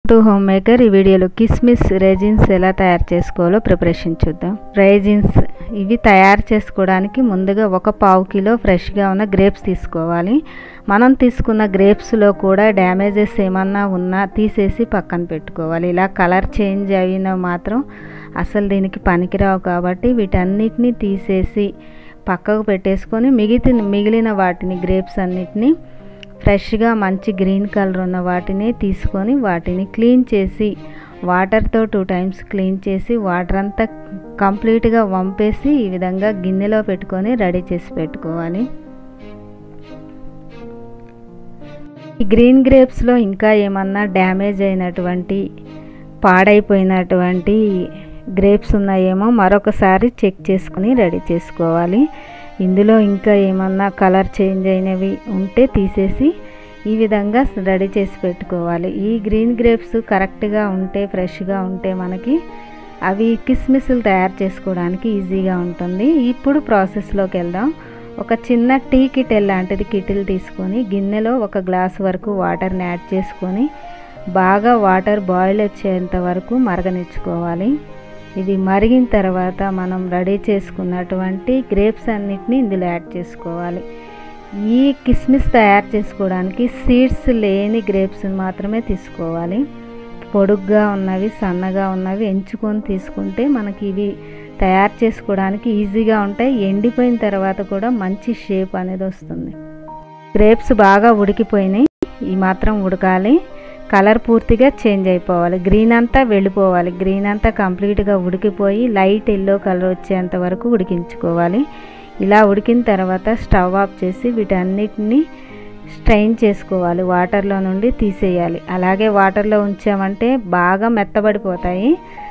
to home maker ఈ వీడియోలో కిస్మిస్ రైజిన్స్ ఎలా తయారు చేసుకోవాలో ప్రిపరేషన్ చూద్దాం రైజిన్స్ ఇవి తయారు చేసుకోవడానికి ముందుగా ఒక పావు కిలో ఫ్రెష్గా ఉన్న గ్రేప్స్ తీసుకోవాలి మనం తీసుకున్న గ్రేప్స్లో కూడా డ్యామేజెస్ ఏమన్నా ఉన్నా తీసేసి పక్కన పెట్టుకోవాలి ఇలా కలర్ చేంజ్ అయిన మాత్రం అసలు దీనికి పనికిరావు కాబట్టి వీటన్నిటిని తీసేసి పక్కకు పెట్టేసుకొని మిగిలిన మిగిలిన వాటిని గ్రేప్స్ అన్నిటిని ఫ్రెష్గా మంచి గ్రీన్ కలర్ ఉన్న వాటిని తీసుకొని వాటిని క్లీన్ చేసి వాటర్తో టూ టైమ్స్ క్లీన్ చేసి వాటర్ అంతా కంప్లీట్గా వంపేసి ఈ విధంగా గిన్నెలో పెట్టుకొని రెడీ చేసి పెట్టుకోవాలి ఈ గ్రీన్ గ్రేప్స్లో ఇంకా ఏమన్నా డ్యామేజ్ అయినటువంటి పాడైపోయినటువంటి గ్రేప్స్ ఉన్నాయేమో మరొకసారి చెక్ చేసుకుని రెడీ చేసుకోవాలి ఇందులో ఇంకా ఏమన్నా కలర్ చేంజ్ అయినవి ఉంటే తీసేసి ఈ విధంగా రెడీ చేసి పెట్టుకోవాలి ఈ గ్రీన్ గ్రేప్స్ కరెక్ట్గా ఉంటే ఫ్రెష్గా ఉంటే మనకి అవి కిస్మిస్లు తయారు చేసుకోవడానికి ఈజీగా ఉంటుంది ఇప్పుడు ప్రాసెస్లోకి వెళ్దాం ఒక చిన్న టీ కిటిల్ లాంటిది కిటిల్ తీసుకొని గిన్నెలో ఒక గ్లాస్ వరకు వాటర్ని యాడ్ చేసుకొని బాగా వాటర్ బాయిల్ వచ్చేంత వరకు మరగనిచ్చుకోవాలి ఇది మరిగిన తర్వాత మనం రెడీ చేసుకున్నటువంటి గ్రేప్స్ అన్నిటిని ఇందులో యాడ్ చేసుకోవాలి ఈ కిస్మిస్ తయారు చేసుకోవడానికి సీడ్స్ లేని గ్రేప్స్ మాత్రమే తీసుకోవాలి పొడుగ్గా ఉన్నవి సన్నగా ఉన్నవి ఎంచుకొని తీసుకుంటే మనకి ఇవి తయారు చేసుకోవడానికి ఈజీగా ఉంటాయి ఎండిపోయిన తర్వాత కూడా మంచి షేప్ అనేది వస్తుంది గ్రేప్స్ బాగా ఉడికిపోయినాయి ఈ మాత్రం ఉడకాలి కలర్ పూర్తిగా చేంజ్ అయిపోవాలి గ్రీన్ అంతా వెళ్ళిపోవాలి గ్రీన్ అంతా కంప్లీట్గా ఉడికిపోయి లైట్ ఎల్లో కలర్ వచ్చేంత వరకు ఉడికించుకోవాలి ఇలా ఉడికిన తర్వాత స్టవ్ ఆఫ్ చేసి వీటన్నిటిని స్ట్రైన్ చేసుకోవాలి వాటర్లో నుండి తీసేయాలి అలాగే వాటర్లో ఉంచామంటే బాగా మెత్తబడిపోతాయి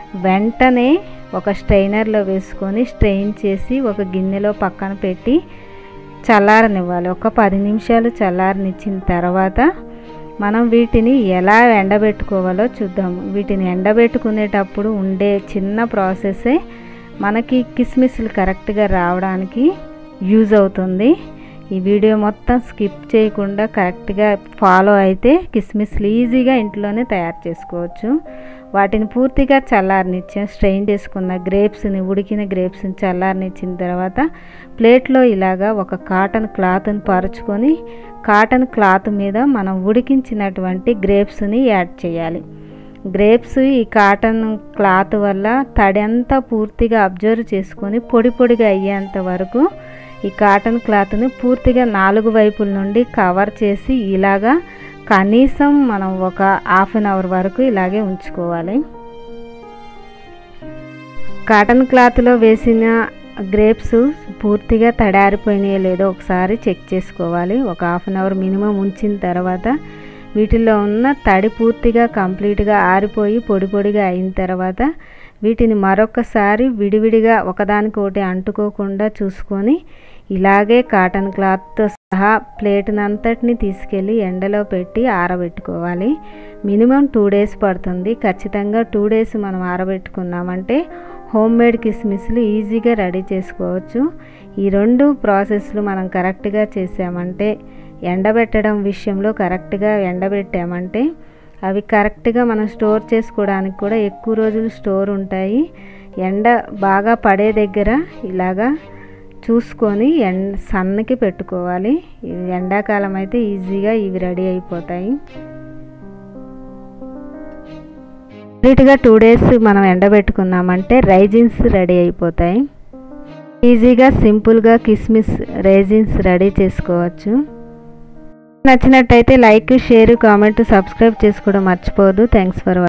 వెంటనే ఒక స్ట్రైనర్లో వేసుకొని స్ట్రెయిన్ చేసి ఒక గిన్నెలో పక్కన పెట్టి చల్లారనివ్వాలి ఒక పది నిమిషాలు చల్లారనిచ్చిన తర్వాత మనం వీటిని ఎలా ఎండబెట్టుకోవాలో చూద్దాము వీటిని ఎండబెట్టుకునేటప్పుడు ఉండే చిన్న ప్రాసెసే మనకి కిస్మిస్లు కరెక్ట్గా రావడానికి యూజ్ అవుతుంది ఈ వీడియో మొత్తం స్కిప్ చేయకుండా కరెక్ట్గా ఫాలో అయితే కిస్మిస్లు ఈజీగా ఇంట్లోనే తయారు చేసుకోవచ్చు వాటిని పూర్తిగా చల్లారనిచ్చాం స్ట్రెయిన్ చేసుకున్న గ్రేప్స్ని ఉడికిన గ్రేప్స్ని చల్లారనిచ్చిన తర్వాత ప్లేట్లో ఇలాగా ఒక కాటన్ క్లాత్ని పరుచుకొని కాటన్ క్లాత్ మీద మనం ఉడికించినటువంటి గ్రేప్స్ని యాడ్ చేయాలి గ్రేప్స్ ఈ కాటన్ క్లాత్ వల్ల తడి అంతా పూర్తిగా అబ్జర్వ్ చేసుకొని పొడి పొడిగా అయ్యేంత వరకు ఈ కాటన్ క్లాత్ని పూర్తిగా నాలుగు వైపుల నుండి కవర్ చేసి ఇలాగా కనీసం మనం ఒక హాఫ్ అన్ అవర్ వరకు ఇలాగే ఉంచుకోవాలి కాటన్ క్లాత్లో వేసిన గ్రేప్స్ పూర్తిగా తడారిపోయినాయో లేదో ఒకసారి చెక్ చేసుకోవాలి ఒక హాఫ్ అన్ అవర్ మినిమం ఉంచిన తర్వాత వీటిలో ఉన్న తడి పూర్తిగా కంప్లీట్గా ఆరిపోయి పొడి పొడిగా అయిన తర్వాత వీటిని మరొకసారి విడివిడిగా ఒకదానికొకటి అంటుకోకుండా చూసుకొని ఇలాగే కాటన్ క్లాత్తో సహా ప్లేట్నంతటిని తీసుకెళ్ళి ఎండలో పెట్టి ఆరబెట్టుకోవాలి మినిమం టూ డేస్ పడుతుంది ఖచ్చితంగా టూ డేస్ మనం ఆరబెట్టుకున్నామంటే హోమ్ మేడ్ కిస్మిస్లు ఈజీగా రెడీ చేసుకోవచ్చు ఈ రెండు ప్రాసెస్లు మనం కరెక్ట్గా చేసామంటే ఎండబెట్టడం విషయంలో కరెక్ట్గా ఎండబెట్టామంటే అవి కరెక్ట్గా మనం స్టోర్ చేసుకోవడానికి కూడా ఎక్కువ రోజులు స్టోర్ ఉంటాయి ఎండ బాగా పడే దగ్గర ఇలాగా చూసుకొని ఎండ సన్నకి పెట్టుకోవాలి ఎండాకాలం అయితే ఈజీగా ఇవి రెడీ అయిపోతాయి కంప్లీట్గా టూ డేస్ మనం ఎండబెట్టుకున్నామంటే రైజిన్స్ రెడీ అయిపోతాయి ఈజీగా సింపుల్గా కిస్మిస్ రైజిన్స్ రెడీ చేసుకోవచ్చు నచ్చినట్టయితే లైక్ షేర్ కామెంట్ సబ్స్క్రైబ్ చేసుకోవడం మర్చిపోదు థ్యాంక్స్ ఫర్